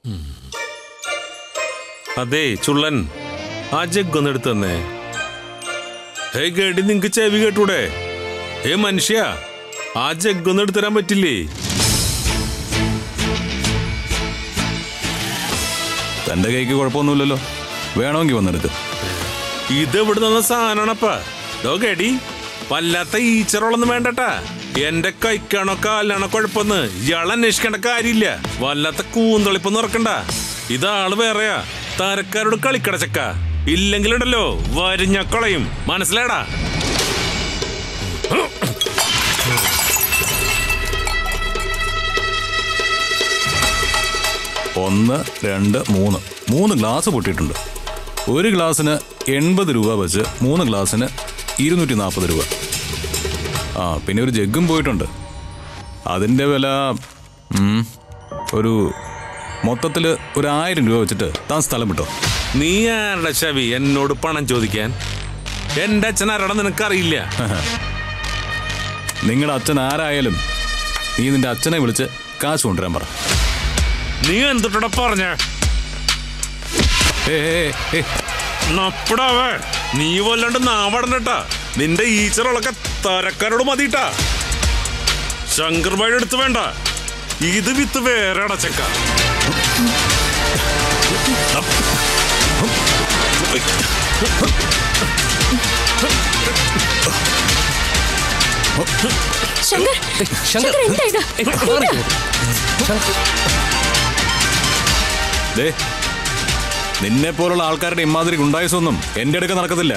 അതെ ചുള്ളൻ ആ ജഗ് ഒന്ന് എടുത്തു തന്നെ ഹേ കേട്ടി നിങ്ങക്ക് ചെവി കേട്ടൂടെ ഏ മനുഷ്യ ആ ജഗ് ഒന്ന് എടുത്തരാൻ പറ്റില്ലേ തന്റെ കൈക്ക് കുഴപ്പമൊന്നുമില്ലല്ലോ വേണമെങ്കിൽ വന്നെടുക്ക് ഇത് എവിടെ നിന്ന സാധനമാണപ്പ ഡോ കേടി വല്ലാത്ത ഈച്ചറോളൊന്നും വേണ്ടട്ടാ എന്റെ കൈക്കാണോ കാലാണോ കുഴപ്പമെന്ന് ഇയാൾ അന്വേഷിക്കേണ്ട കാര്യമില്ല വല്ലാത്ത കൂന്തളിപ്പൊന്നും ഇറക്കണ്ട ഇതാള് വേറെയാ തരക്കാരോട് കളിക്കടച്ചക്ക ഇല്ലെങ്കിലുണ്ടല്ലോ വരിഞ്ഞക്കളയും മനസ്സിലാടാ ഒന്ന് രണ്ട് മൂന്ന് മൂന്ന് ഗ്ലാസ് പൊട്ടിയിട്ടുണ്ട് ഒരു ഗ്ലാസ്സിന് എൺപത് രൂപ വെച്ച് മൂന്ന് ഗ്ലാസ്സിന് ഇരുന്നൂറ്റി നാൽപ്പത് രൂപ ആ പിന്നെ ഒരു ജഗ്ഗും പോയിട്ടുണ്ട് അതിൻ്റെ വില ഉം, ഒരു മൊത്തത്തിൽ ഒരു ആയിരം രൂപ വെച്ചിട്ട് താൻ സ്ഥലം വിട്ടോ നീ ആരുടെ ചവി എന്നോട് പണം ചോദിക്കാൻ എന്റെ അച്ഛൻ ആരാടാ നിനക്കറിയില്ല നിങ്ങളുടെ അച്ഛൻ ആരായാലും നീ നിന്റെ അച്ഛനെ വിളിച്ച് കാശ് കൊണ്ടുവരാൻ പറ നീ എന്തിട്ടാ പറഞ്ഞ ഏ ഏ, ഏ നപ്പടാവേ നീ വല്ലാണ്ട് നാവടണ്ടട്ടാ നിന്റെ ഈച്ചറൊളൊക്കെ തരക്കാരോട് മതിട്ടാ ശങ്കർ ഭായി എടുത്ത് വേണ്ട ഇത് വിത്ത് വേറെ അടച്ചക്ക ശങ്കർ ശങ്കർ എന്താ ഇത് ദേ നിന്നെ പോലുള്ള ആൾക്കാരുടെ ഇമാതിരി ഗുണ്ടായുസൊന്നും എൻ്റെ അടുക്ക നടക്കത്തില്ല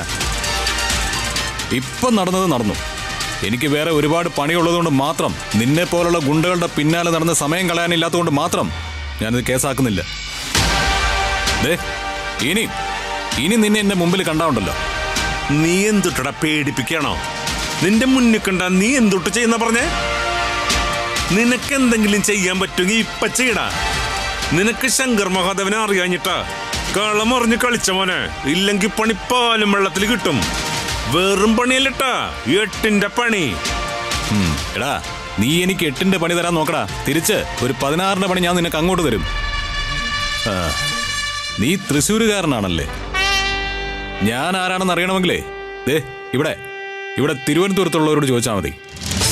ഇപ്പം നടന്നത് നടന്നു എനിക്ക് വേറെ ഒരുപാട് പണിയുള്ളതുകൊണ്ട് മാത്രം നിന്നെ പോലുള്ള ഗുണ്ടകളുടെ പിന്നാലെ നടന്ന് സമയം കളയാനില്ലാത്തതുകൊണ്ട് മാത്രം ഞാനിത് കേസാക്കുന്നില്ല ദേ ഇനി ഇനി നിന്നെ എന്റെ മുമ്പിൽ കണ്ടാവുണ്ടല്ലോ നീ എന്തുട്ടടാ പേടിപ്പിക്കണോ നിന്റെ മുന്നിൽ കണ്ട നീ എന്തുട്ട് ചെയ്യുന്ന പറഞ്ഞേ നിനക്ക് എന്തെങ്കിലും ചെയ്യാൻ പറ്റുമെങ്കിൽ ഇപ്പൊ ചെയ്യടാ നിനക്ക് ശങ്കർ മഹാദേവനെ അറിയാഞ്ഞിട്ടാ കളമറിഞ്ഞ് കളിച്ച മോനെ ഇല്ലെങ്കിൽ പണി പാലും വെള്ളത്തിൽ കിട്ടും വെറും പണിയല്ലട്ടാ എട്ടിന്റെ പണി ഉം, എടാ നീ എനിക്ക് എട്ടിന്റെ പണി തരാൻ നോക്കടാ തിരിച്ച് ഒരു പതിനാറിന്റെ പണി ഞാൻ നിനക്ക് അങ്ങോട്ട് തരും ആ, നീ തൃശ്ശൂരുകാരനാണല്ലേ ഞാൻ ആരാണെന്ന് അറിയണമെങ്കിലേ ദേ ഇവിടെ ഇവിടെ തിരുവനന്തപുരത്തുള്ളവരോട് ചോദിച്ചാൽ മതി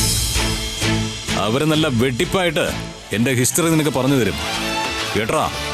അവര് നല്ല വെട്ടിപ്പായിട്ട് എന്റെ ഹിസ്റ്ററി നിനക്ക് പറഞ്ഞു തരും കേട്ടറാ